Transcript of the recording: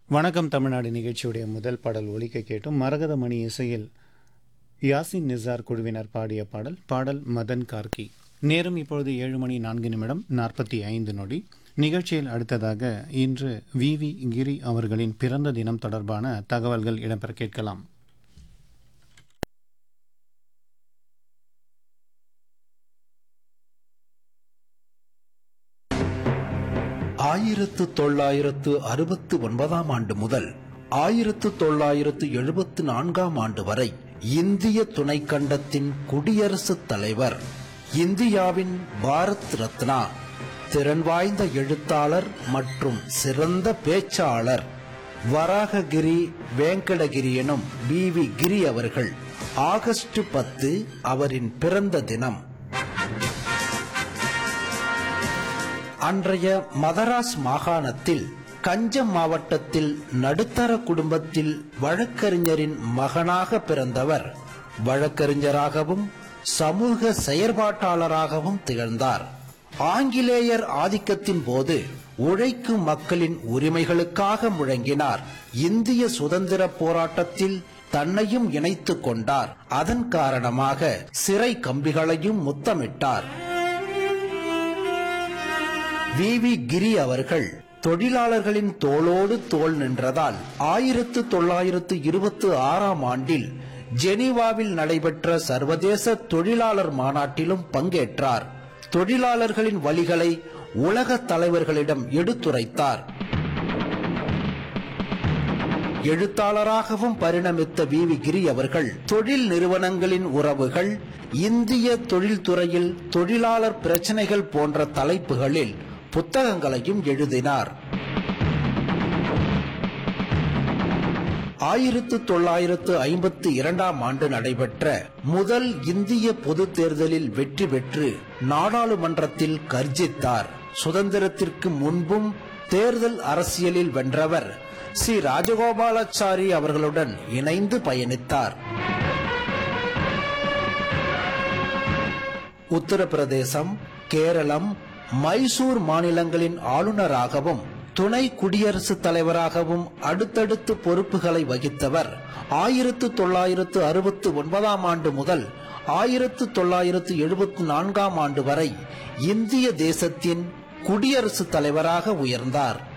வணக்கம் தமிழ்நாடு நிகழ்ச்சியுடைய முதல் பாடல் ஒலிக்க கேட்டும் மரகத மணி இசையில் யாசின் நிசார் குழுவினர் பாடிய பாடல் பாடல் மதன் கார்கி நேரம் இப்பொழுது ஏழு மணி நான்கு நிமிடம் நாற்பத்தி ஐந்து நொடி நிகழ்ச்சியில் அடுத்ததாக இன்று வி வி கிரி அவர்களின் பிறந்த தினம் தொடர்பான தகவல்கள் இடம்பெற கேட்கலாம் ஆயிரத்து தொள்ளாயிரத்து அறுபத்து ஒன்பதாம் ஆண்டு முதல் ஆயிரத்து தொள்ளாயிரத்து எழுபத்து நான்காம் ஆண்டு வரை இந்திய துணைக்கண்டத்தின் குடியரசுத் தலைவர் இந்தியாவின் பாரத் ரத்னா திறன் வாய்ந்த எழுத்தாளர் மற்றும் சிறந்த பேச்சாளர் வராககிரி வேங்கடகிரி எனும் பி வி கிரி அவர்கள் ஆகஸ்ட் பத்து அவரின் பிறந்த தினம் அன்றைய மதராஸ் மாகாணத்தில் கஞ்சம் மாவட்டத்தில் நடுத்தர குடும்பத்தில் வழக்கறிஞரின் மகனாக பிறந்தவர் வழக்கறிஞராகவும் சமூக செயற்பாட்டாளராகவும் திகழ்ந்தார் ஆங்கிலேயர் ஆதிக்கத்தின் போது உழைக்கும் மக்களின் உரிமைகளுக்காக முழங்கினார் இந்திய சுதந்திர போராட்டத்தில் தன்னையும் இணைத்துக் கொண்டார் அதன் காரணமாக சிறை கம்பிகளையும் முத்தமிட்டார் வி வி கிரி அவர்கள் தொழிலாளர்களின் தோளோடு தோள் நின்றதால் ஆயிரத்து தொள்ளாயிரத்து இருபத்தி ஆறாம் ஆண்டில் ஜெனீவாவில் நடைபெற்ற சர்வதேச தொழிலாளர் மாநாட்டிலும் பங்கேற்றார் தொழிலாளர்களின் வழிகளை உலக தலைவர்களிடம் எடுத்துரைத்தார் எழுத்தாளராகவும் பரிணமித்த வி வி கிரி அவர்கள் தொழில் நிறுவனங்களின் உறவுகள் இந்திய தொழில்துறையில் தொழிலாளர் பிரச்சனைகள் போன்ற தலைப்புகளில் புத்தகங்களையும் எழுதினார் ஆயிரத்து தொள்ளாயிரத்து ஐம்பத்தி இரண்டாம் ஆண்டு நடைபெற்ற முதல் இந்திய பொது தேர்தலில் வெற்றி பெற்று நாடாளுமன்றத்தில் கர்ஜித்தார் சுதந்திரத்திற்கு முன்பும் தேர்தல் அரசியலில் வென்றவர் சி ராஜகோபாலாச்சாரி அவர்களுடன் இணைந்து பயணித்தார் உத்தரப்பிரதேசம் கேரளம் மைசூர் மாநிலங்களின் ஆளுநராகவும் துணை குடியரசுத் தலைவராகவும் அடுத்தடுத்து பொறுப்புகளை வகித்தவர் ஆயிரத்து தொள்ளாயிரத்து அறுபத்து ஒன்பதாம் ஆண்டு முதல் ஆயிரத்து தொள்ளாயிரத்து எழுபத்தி நான்காம் ஆண்டு வரை இந்திய தேசத்தின் குடியரசுத் தலைவராக உயர்ந்தார்